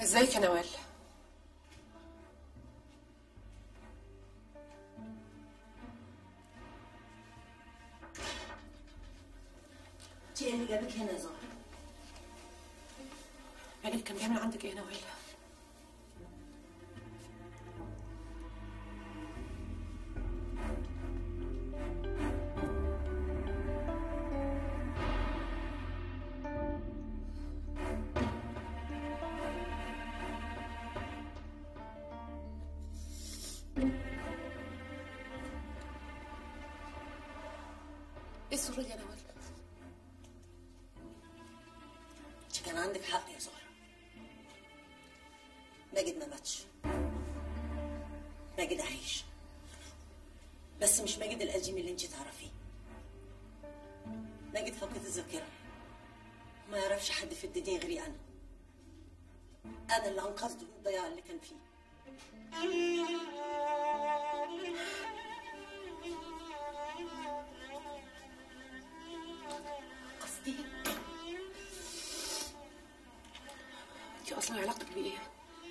ازيك يا نوال انت ايه اللي جابك هنا يا زهره ماجد كان بيعمل عندك ايه يا نوال ايه الصورة دي يا نوال انت كان عندك حق يا زهره ماجد ما ماتش ماجد عايش بس مش ماجد القديم اللي انت تعرفيه ماجد فقد الذاكره ما يعرفش حد في الدنيا غيري انا انا اللي انقذته من الضياع اللي كان فيه قصدي انت اصلا علاقتك بيه ايه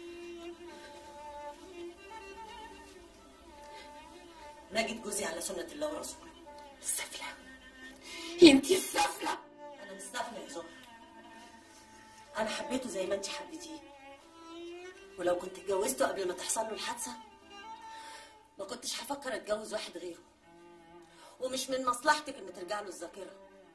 ماجد جوزي على سنه الله ورسوله السفلة انت السفلة انا مستغنى يا زهره انا حبيته زي ما انت حبيتيه ولو كنت اتجوزته قبل ما تحصل له الحادثه ما كنتش هفكر اتجوز واحد غيره ومش من مصلحتك ان ترجع له الذاكره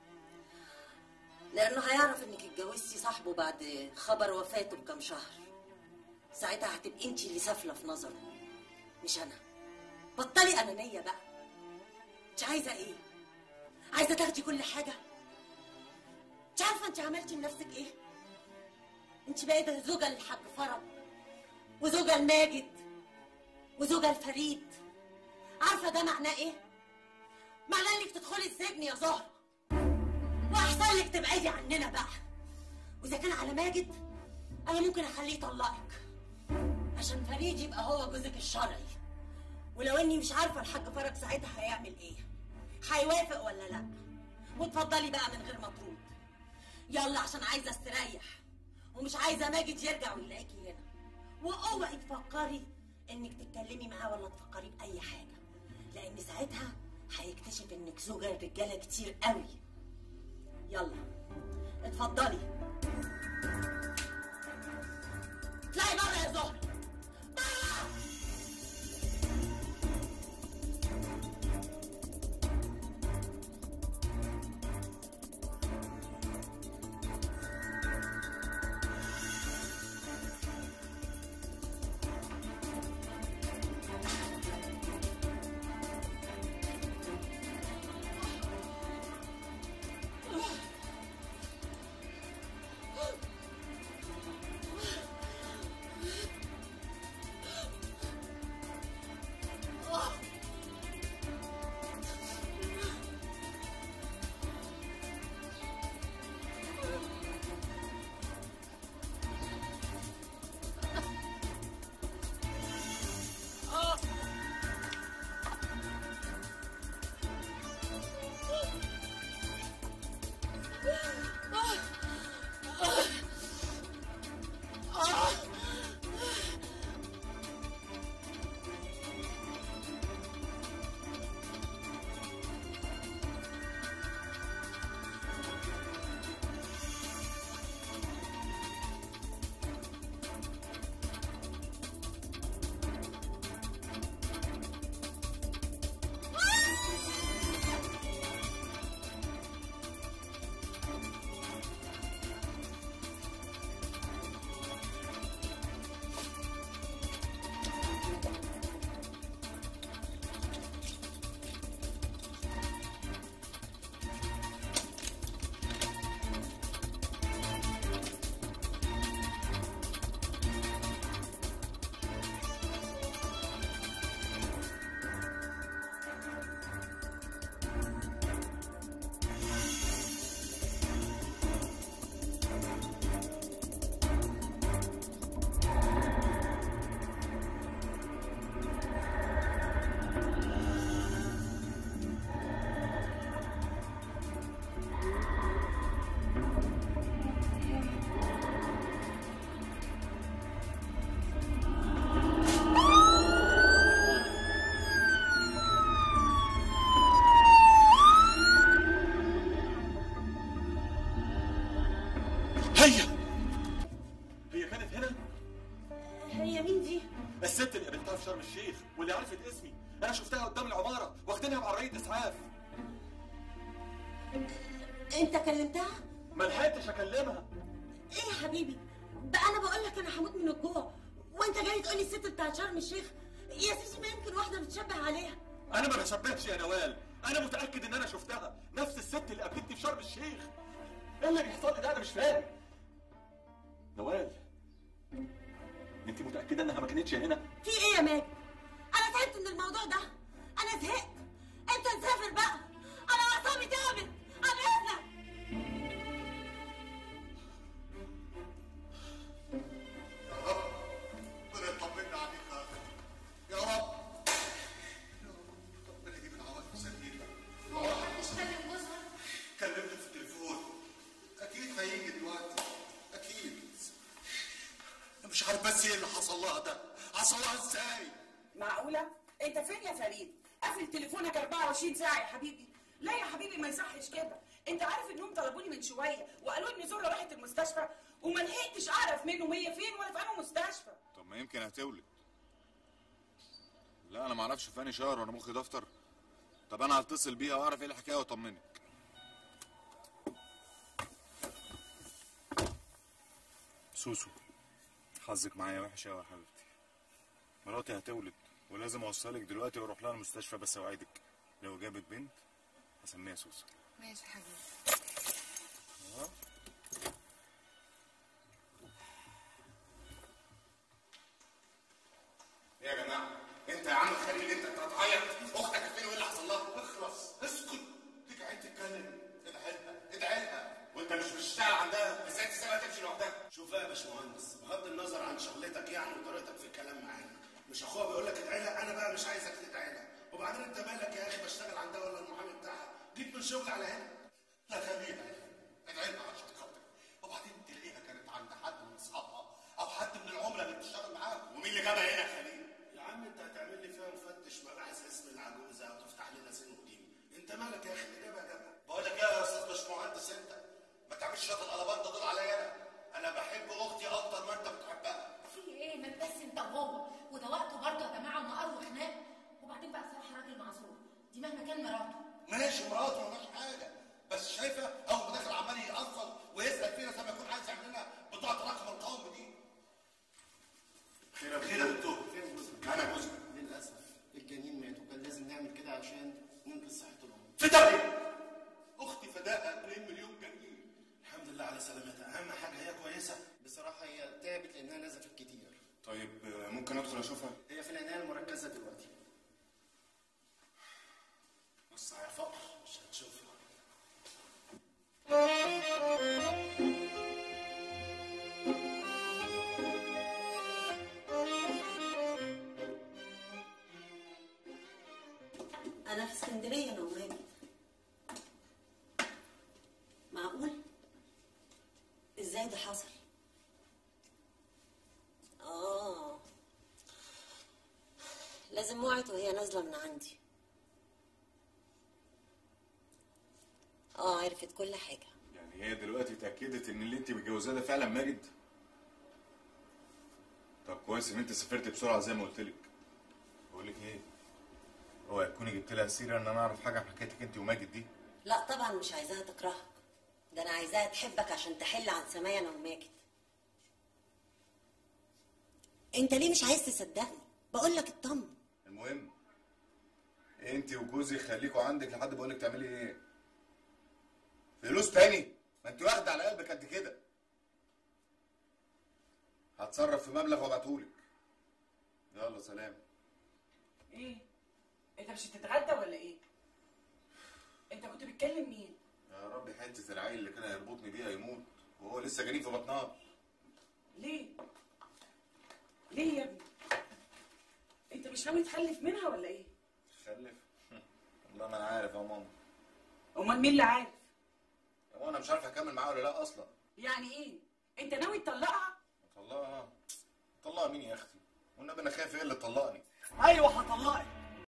لانه هيعرف انك اتجوزتي صاحبه بعد خبر وفاته بكام شهر ساعتها هتبقي انت اللي سافله في نظره مش انا بطلي انانيه بقى انت عايزه ايه عايزه تاخدي كل حاجه انت عارفه انت عملتي لنفسك ايه انت بقيت زوجة للحاج فرج وزوجة لماجد وزوجة لفريد عارفه ده معناه ايه معناه انك تدخلي السجن يا زهره واحسن لك تبعدي عننا بقى واذا كان على ماجد انا ممكن اخليه يطلقك عشان فريد يبقى هو جوزك الشرعي ولو اني مش عارفه الحاج فرج ساعتها هيعمل ايه هيوافق ولا لا واتفضلي بقى من غير مطرود يلا عشان عايزه استريح ومش عايزه ماجد يرجع ويلاقيكي هنا واوعي تفكري انك تتكلمي معاه ولا تفكري باي حاجه لان ساعتها هيكتشف انك زوجه رجاله كتير قوي يلا اتفضلي اطلعي بره يا زهره بره هي هي كانت هنا هي مين دي؟ الست اللي قابلتها في شرم الشيخ واللي عرفت اسمي انا شفتها قدام العماره واخدينها بعربيه اسعاف انت كلمتها؟ ما لحقتش اكلمها ايه يا حبيبي؟ بقى انا بقول لك انا هموت من الجوع وانت جاي تقول لي الست بتاعت شرم الشيخ يا سيدي ما يمكن واحده بتشبه عليها انا ما بشبهش يا نوال انا متاكد ان انا شفتها نفس الست اللي قابلتني في شرم الشيخ ايه اللي بيحصل لي ده انا مش فاهم نوال انت متاكده انها ما كانتش هنا في ايه يا ماجد؟ انا تعبت من الموضوع ده انا زهقت انت تسافر بقى انا اعصابي تعبت انا اذنك يا رب ربنا يطمنا عليك يا اخي يا رب يا رب ربنا يجيب العوائق سليمه مش كلم جوزها كلمني في التليفون اكيد هيجي دلوقتي اكيد أنا مش عارف بس ايه اللي حصل لها ده حصل لها ازاي معقولة؟ أنت فين يا فريد؟ قافل تليفونك 24 ساعة يا حبيبي. لا يا حبيبي ما يصحش كده. أنت عارف إنهم طلبوني من شوية وقالوا إن زهرة راحت المستشفى وما لحقتش أعرف منهم هي فين ولا في أنهي مستشفى. طب ما يمكن هتولد لا انا ما اعرفش فاني شهر وانا مخي دفتر طب انا هتصل بيها واعرف ايه الحكايه واطمنك سوسو حظك معايا وحش قوي يا حبيبتي مراتي هتولد ولازم اوصلك دلوقتي واروح لها المستشفى بس اوعدك لو جابت بنت هسميها سوسو ماشي حبيبي إيه يا جماعه انت يا عم خليل انت انت هتعيط اختك فين وايه اللي حصل لها اخلص اسكت ديك عين تتكلم ادعي لها ادعي لها وانت مش بتشتغل عندها ازاي تسيبها تمشي لوحدها شوف يا باشمهندس بغض النظر عن شغلتك يعني وطريقتك في الكلام معانا مش اخوها بيقول لك ادعي لها انا بقى مش عايزك تدعي لها وبعدين انت مالك يا اخي بشتغل عندها ولا المحامي بتاعها جيت من شغل على هنا لا خليها ادعي لها عشان خاطري وبعدين تلاقيها كانت عند حد من اصحابها او حد من العملاء اللي بتشتغل معاهم ومين اللي جابها هنا يا خليل يا عم انت هتعمل لي فيها مفتش مباحث اسم العجوزه او تفتح لنا سن قديم انت مالك يا اخي اللي جابها جابها بقول لك ايه يا استاذ باشمهندس انت ما تعملش شويه القلبان دول عليا انا انا بحب اختي اكتر ما انت بتحبها في ايه ما بس انت وهو وده وقته برضه يا جماعه ونقر وخناق وبعدين بقى بصراحه راجل معذور دي مهما كان مراته ماشي مراته مالهاش حاجه بس شايفه اول ما دخل عمال يأصل ويسال فينا زي ما يكون عايز يعمل لنا بطاقه رقم القوم دي خير خير يا دكتور فين جوزك؟ انا جوزها للاسف الجنين مات وكان لازم نعمل كده عشان ننقذ صحه الام في داهيه اختي فداها 2 مليون جنيه الحمد لله على سلامتها اهم حاجه هي كويسه بصراحه هي تعبت لانها نزفت كتير طيب آه، ممكن ادخل اشوفها هي في العنايه المركزه دلوقتي بص يا فقر مش هتشوفها انا في اسكندريه انا وماجد معقول ازاي ده حصل اه لازم وعت وهي نازله من عندي اه عرفت كل حاجه يعني هي دلوقتي اتاكدت ان اللي انت متجوزاه ده فعلا ماجد طب كويس ان انت سافرت بسرعه زي ما قلت لك بقول لك ايه اوعي تكوني جبت لها سيره ان انا اعرف حاجه عن حكايتك انت وماجد دي لا طبعا مش عايزاها تكرهك ده انا عايزاها تحبك عشان تحل عن سمايا انا وماجد انت ليه مش عايز تصدقني بقول لك اطمن المهم انت وجوزي خليكوا عندك لحد بقول لك تعملي ايه فلوس تاني ما انت واخده على قلبك قد كده هتصرف في مبلغ وابعتهولك يلا سلام إيه؟ أنت مش هتتغدى ولا إيه؟ أنت كنت بتكلم مين؟ يا رب حته العيل اللي كان هيربطني بيها يموت وهو لسه جنين في بطنها ليه؟ ليه يا ابني؟ أنت مش ناوي تخلف منها ولا إيه؟ خلف والله ما انا عارف يا ماما أمال مين اللي عارف؟ هو انا مش عارف اكمل معاها ولا لا اصلا يعني إيه؟ أنت ناوي تطلقها؟ طلقها طلقها مين يا اختي والنبي انا خايف ايه اللي طلقني ايوه هطلقك